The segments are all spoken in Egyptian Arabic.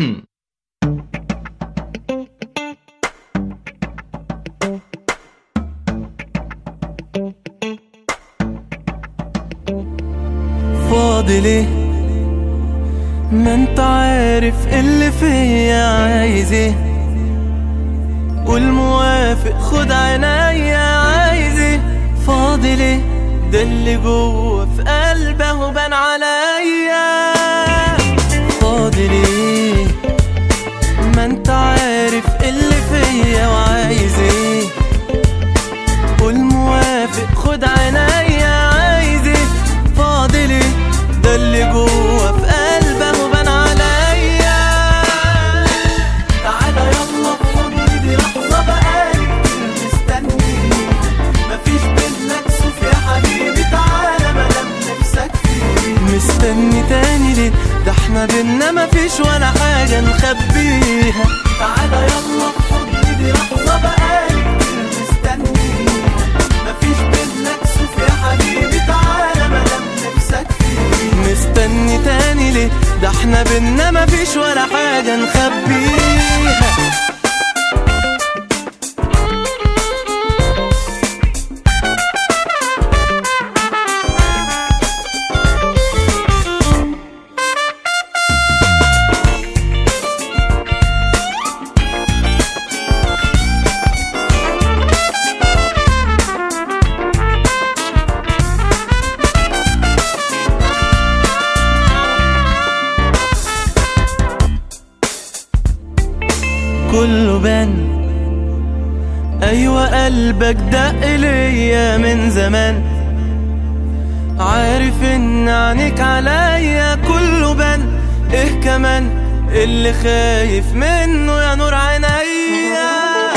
فاضي ليه ما انت عارف اللي فيا عايز ايه والموافق خد عينيا عايز ايه فاضي ليه ده اللي جوه في قلبه بان عليا فاضي ليه ما انت عارف اللي فيا وعايز ايه والموافق خد عينيا عايز ايه فاضي ليه ده اللي جوه في قلبه بان عليا تعالى يلا خد دي لحظه بقالي كتير مستني مفيش بينا كسوف يا حبيبي تعالى مادام نفسك فيه مستني تاني ليه ده احنا بينا مفيش ولا حاجه نخبيها تعالى يلا خد دي لحظه بقالي كتير مستني مفيش بينا كسوف يا حبيبي تعالى مادام نفسك فيه مستني تاني ليه ده احنا بينا مفيش ولا حاجة نخبيها كله بان ايوه قلبك دق ليا من زمان عارف ان عينيك عليا كله بان ايه كمان اللي خايف منه يا نور عينيا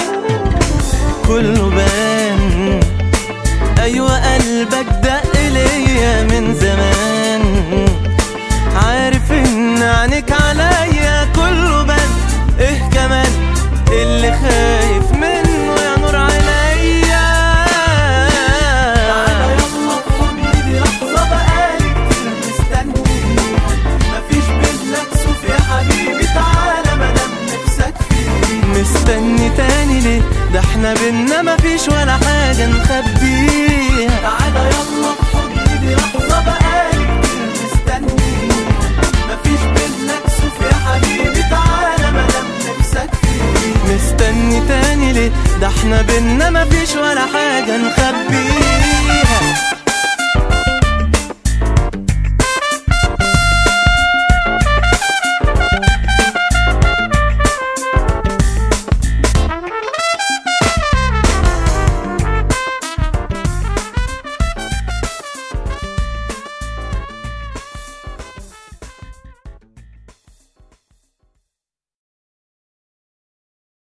كله بان ايوه قلبك دق ليا من زمان عارف ان عينيك عليا كله بان ايه كمان اللي خايف منه يا نور عينيا تعالى يلا خد دي لحظة بقالي كتير مستني مفيش بينا كسوف يا حبيبي تعالى مادام نفسك فيه مستني تاني ليه ده احنا بينا مفيش ولا حاجة نخبيها تعالى يلا خد دي لحظة بقالي كتير مستني مفيش بينا كسوف يا حبيبي تعالى مادام نفسك فيه مستني تاني ليه ده احنا بينا مفيش ولا حاجة نخبيها